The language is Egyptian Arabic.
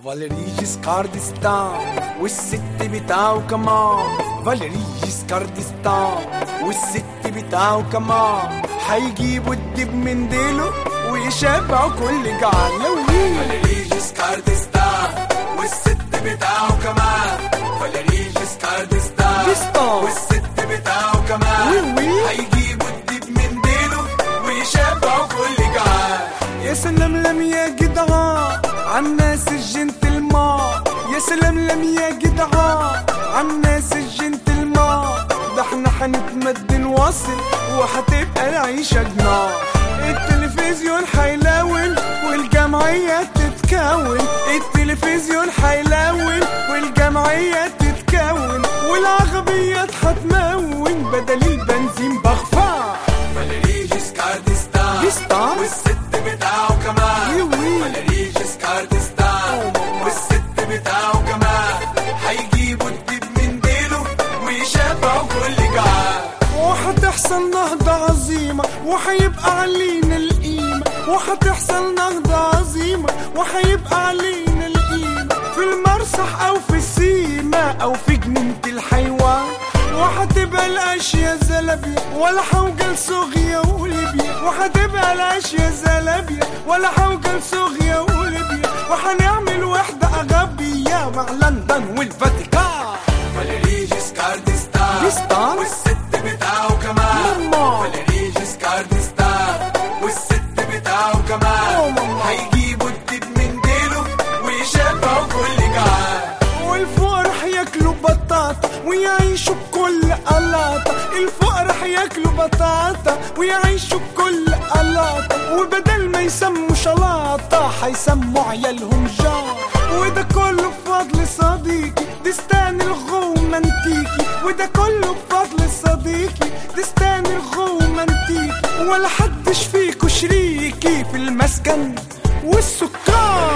فاليريجيس كاردستان والست بتاعه كمان فاليريجيس كاردستان والست بتاعه كمان هيجيبوا الدب من ديله ويشبعوا كل جعان فاليريجيس كاردستان والست بتاعه كمان فاليريجيس كاردستان ديستان. والست بتاعه كمان وي وي. هيجيبوا الدب من ديله ويشبعوا كل جعان يا سلام لم يا جدعان عالناس الجنتلمان يا سلام لم يا جدعان عالناس الجنتلمان ده احنا هنتمد نواصل وهتبقى العيشة جنان التلفزيون هيلون والجمعية تتكون التلفزيون هيلون والجمعية تتكون والعربيات هتمون بدل البنزين بغفار فاليريجيس كاردستان ديستان. والست بتاعه كمان وي وي. فاليريجيس كاردستان والست بتاعه كمان هيجيبوا الدب من ديله ويشبعوا كل جعان وحتحصل نهضة عظيمة وحيبقى علينا القيمة وحتحصل نهضة عظيمة وحيبقى علينا القيمة في المرصح أو في السيما أو في جنينة الحيوان وحتبقى الأشياء زلبية ولا حوجل صوغية وليبيا وحتبقى الأشياء زلبية ولا حوجل صوغية وليبيا وحنعمل وحدة أغبية مع لندن والفاتيكان فاليريجيس كاردستان ديستان. والست بتاعه كمان ماما. فاليريجيس كاردستان والست بتاعه أوه كمان ماما. هيجيبوا الدب من ديله ويشبعوا كل جعان والفقراء هياكلوا بطاطا ويعيشوا بكل قلاطة الفقراء هياكلوا بطاطا ويعيشوا بكل قلاطة وبدل ما يسموا شلاطة هيسموا عيالهم جار وده كله بفضل صديقي دستان الغومانتيكي وده كله بفضل صديقي دستان الغومانتيكي ولا حدش فيكو شريكي في المسكن والسكان